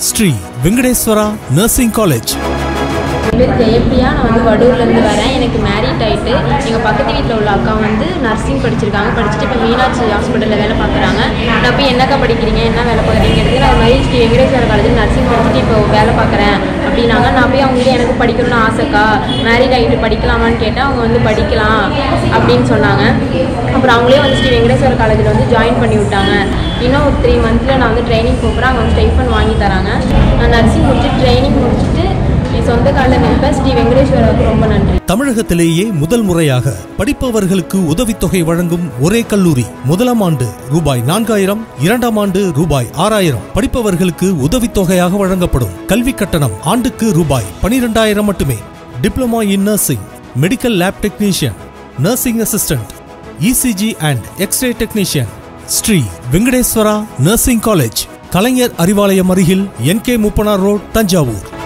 Sri Venkateswara nursing college என் பேர் ஜெயப்பிரியா நான் வந்து வடூர்லேருந்து வரேன் எனக்கு மேரிட் ஆகிட்டு எங்கள் பக்கத்து வீட்டில் உள்ள அக்கா வந்து நர்சிங் படிச்சிருக்காங்க படிச்சுட்டு இப்போ மீனாட்சி ஹாஸ்பிட்டலில் வேலை பார்க்குறாங்க நான் போய் என்னக்கா படிக்கிறீங்க என்ன வேலை பார்க்குறீங்கிறது நான் இது மாதிரி ஸ்ரீ வெங்கடேஸ்வர காலேஜில் நர்சிங் படிச்சுட்டு இப்போ வேலை பார்க்குறேன் அப்படின்னாங்க நான் போய் அவங்ககிட்ட எனக்கு படிக்கணும்னு ஆசைக்கா மேரிட் ஆகிட்டு படிக்கலாமான்னு கேட்டேன் அவங்க வந்து படிக்கலாம் அப்படின்னு சொன்னாங்க அப்புறம் அவங்களே வந்து ஸ்ரீ வெங்கடேஸ்வர காலேஜில் வந்து ஜாயின் பண்ணி விட்டாங்க இன்னும் ஒரு த்ரீ மந்த்தில் நான் வந்து ட்ரைனிங் போகிறேன் அங்கே வந்து ஸ்டைஃபன் வாங்கி தராங்க நான் நர்சிங் முடிச்சுட்டு ட்ரைனிங் முடிச்சுட்டு என் சொந்த காலில் நிற்பேன் ஸ்ரீ வெங்கடேஸ்வராவுக்கு ரொம்ப நன்றி தமிழகத்திலேயே முதல் முறையாக படிப்பவர்களுக்கு உதவித்தொகை வழங்கும் ஒரே கல்லூரி முதலாம் ஆண்டு ரூபாய் நான்காயிரம் இரண்டாம் ஆண்டு ரூபாய் ஆறாயிரம் படிப்பவர்களுக்கு உதவித்தொகையாக வழங்கப்படும் கல்வி கட்டணம் ஆண்டுக்கு ரூபாய் பனிரெண்டாயிரம் மட்டுமே diploma in nursing medical lab technician nursing assistant ECG and x ray technician Sri Venkateswara nursing college Kalaignar Arivalayam அருகில் N K Moopanar road Thanjavur